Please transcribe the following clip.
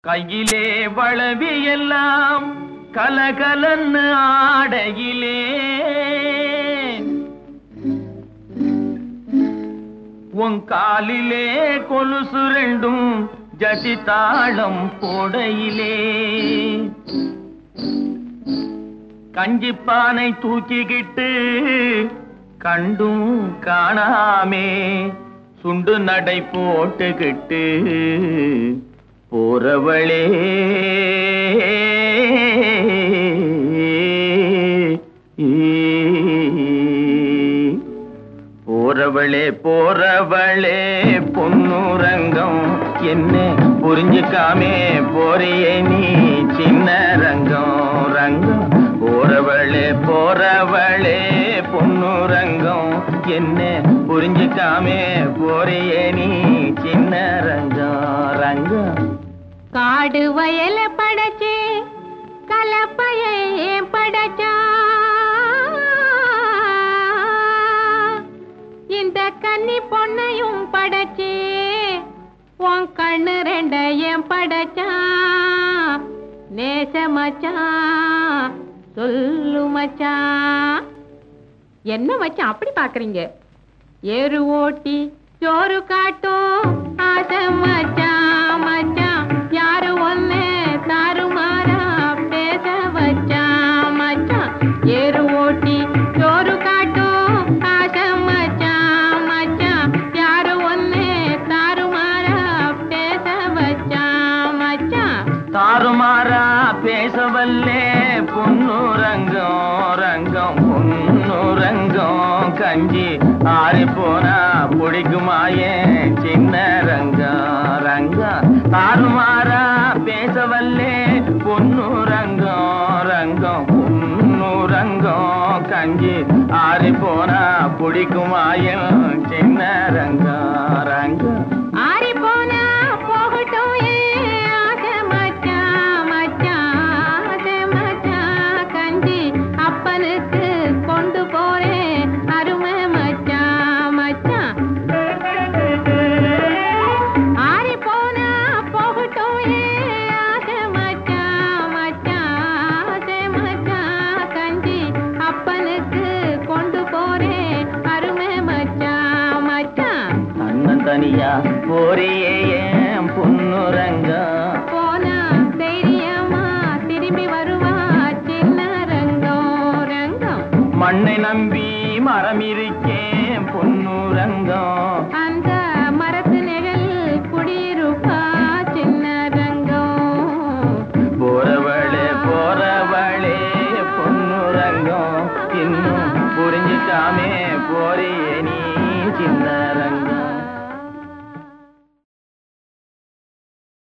கையிலே வளவி எல்லாம் கலகலன்னு ஆடையிலே உன் காலிலே கொலுசு ரெண்டும் ஜதி தாளம் போடையிலே கஞ்சிப்பானை தூக்கிக்கிட்டு கண்டும் காணாமே சுண்டு நடை போட்டுக்கிட்டு போறவளே போறவளே போறவளே பொன்னுரங்கம் என்ன புரிஞ்சுக்காமே போறியே நீ சின்ன ரங்கம் ரங்கம் போறவளே போறவளே பொன்னுரங்கம் என்ன புரிஞ்சுக்காமே போறியே நீ சின்ன ரங்கம் ரங்கம் காடு வயல படைச்சே கலப்பைய ஏன் படைச்சா இந்த கன்னி பொண்ணையும் படைச்சே உன் கண்ணு ரெண்ட ஏன் படைச்சா நேச மச்சான் சொல்லு மச்சான் என்ன மச்சான் அப்படி பாக்குறீங்க ஏறு ஓட்டி சோறு காட்டும் ஆசை மச்சான் மச்சான் யாரு ஒன்னு தாறுமாறா பேச வச்சான் மச்சான் ஏறு ஓட்டி சோறு காட்டும் ஆசை மச்சான் மச்சான் யாரு ஒன்னு தாறுமாறா பேச வச்சான் மச்சான் தாறுமாறா பேசவல்லே பொண்ணு ரங்கம் ரங்கம் பொண்ணு ரங்கம் கஞ்சி ஆறி போனா பிடிக்குமாயே சின்ன ரங்கம் ரங்கம் தாறுமாறா பேசவல்லே பொண்ணு ரங்கம் ரங்கம் பொண்ணு ரங்கம் கஞ்சி ஆறி போனா பிடிக்குமாயே சின்ன ரங்கம் ரங்கம் ஆறி போனா போகட்டும் ஏன் ஆசை மச்சான் மச்சான் ஆசை மச்சான் கஞ்சி அப்பனுக்கு கொண்டு போறேன் அருமை மச்சான் மச்சான் ஆறி போனா போகட்டும் ஏன் ஆசை மச்சான் மச்சான் ஆசை மச்சான் கஞ்சி அப்பனுக்கு கொண்டு போறேன் அருமை மச்சான் மச்சான் அண்ணன் தனியா போறியே ஏன் பொண்ணுரங்கம் போனா தைரியமா திரும்பி வருவா சின்ன ரங்கம் ரங்கம் மண்ணை நம்பி மரம் இருக்கேன் பொண்ணுரங்கம் அந்த மரத்து நிழல் குடியிருப்பா சின்ன ரங்கம் போறவளே போறவளே பொண்ணுரங்கம் இன்னும் புரிஞ்சுக்காமே போறியே